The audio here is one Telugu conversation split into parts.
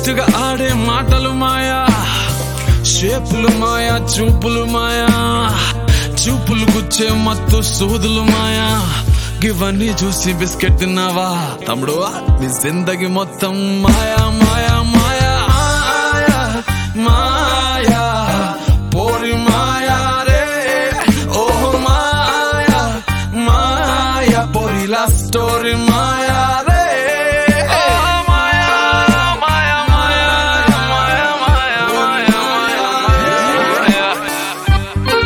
స్వీట్ గా ఆడే మాటలు మాయా షేపులు మాయా చూపులు మాయా చూపులు గుచ్చే మత్తు సూదులు మాయా ఇవన్నీ చూసి బిస్కెట్ తిన్నావా తమ్ముడు నీ జిందగి మొత్తం మాయా మాయా మాయా మాయా మాయా పోరి మాయా రే ఓ మాయా మాయా పోరిలా స్టోరీ మాయా రే ఓ మాయా మాయా మాయా మాయా మాయా మాయా మాయా మాయా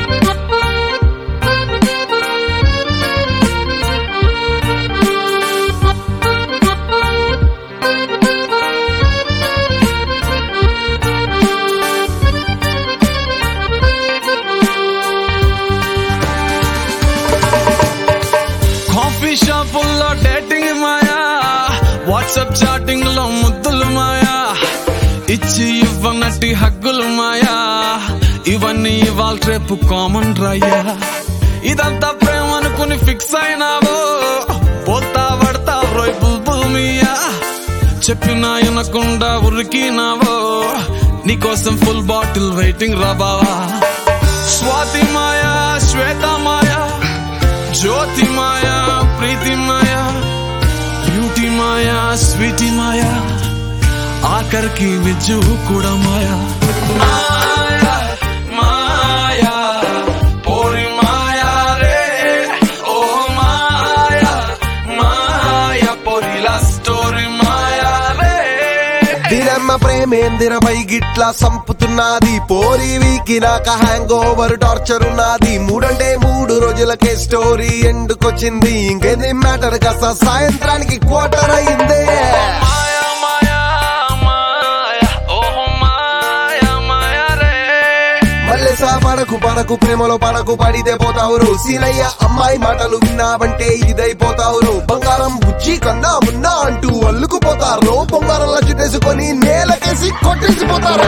కాఫీ షాపుల్లో డేటింగ్ మాయా వాట్సాప్ చాటింగ్ లో ముద్దులు మాయా ఇచ్చి ఇవ్వనట్టి హగ్గులు మాయా ఇవన్నీ ఇవాళ రేపు కామన్ రాయ్యా ఇదంతా ప్రేమ అనుకుని ఫిక్స్ అయినావో పోతా పడతా రోయ్ బుల్బుల్ మియా చెప్పినా వినకుండా ఉరికినావో నీకోసం ఫుల్ బాటిల్ వెయిటింగ్ రా బావా స్వాతి మాయా శ్వేత మాయా జ్యోతి మాయా ప్రీతి మాయా బ్యూటీ మాయా స్వీటీ మాయా ఆఖరికి విజ్జు కూడా మాయా మాయా మాయా పోరి మాయా రే ఓ మాయా మాయా పోరిలా స్టోరీ మాయా రే దినమ్మ ప్రేమేందిరపై గిట్లా సంపుతున్నది పోరి వీకి నాక హ్యాంగ్ ఓవర్ టార్చర్ ఉన్నది మూడంటే మూడు రోజులకే స్టోరీ ఎండుకొచ్చింది ఇంకేది మ్యాటర్ కాస్త సాయంత్రానికి క్వార్టర్ అయిందే మాయా మాయా మాయా ఓ మాయా మాయా రే మల్లెసా పడకు పడకు ప్రేమలో పడకు పడితే పోతావురు సీనయ్య అమ్మాయి మాటలు విన్నావంటే ఇదైపోతావురు బంగారం బుజ్జి కన్నా మున్నా అంటూ అల్లుకుపోతారు బొంగారంలా చుట్టేసుకొని నేలకేసి కొట్టేసిపోతారు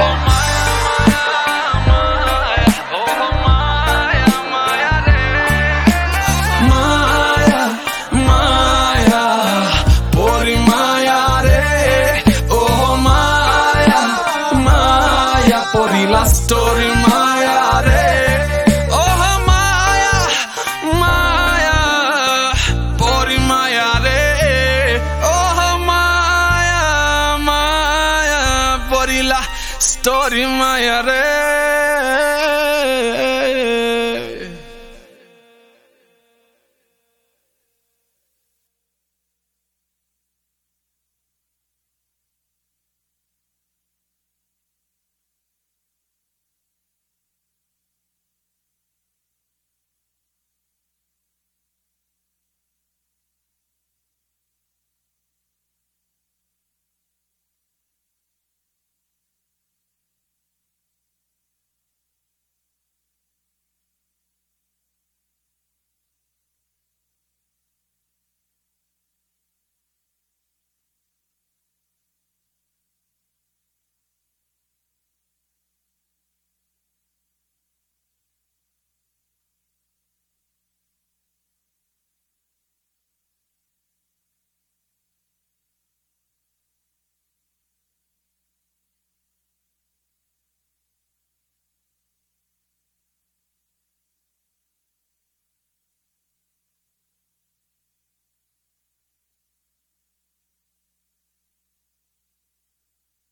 మాయా మాయా పోరి మాయా రే ఓ మాయా మాయా పోరిలా స్టోరీ మాయా రే ఓ మాయా మాయా పోరి మాయా రే ఓ మాయా మాయా పోరిలా స్టోరీ మాయా రే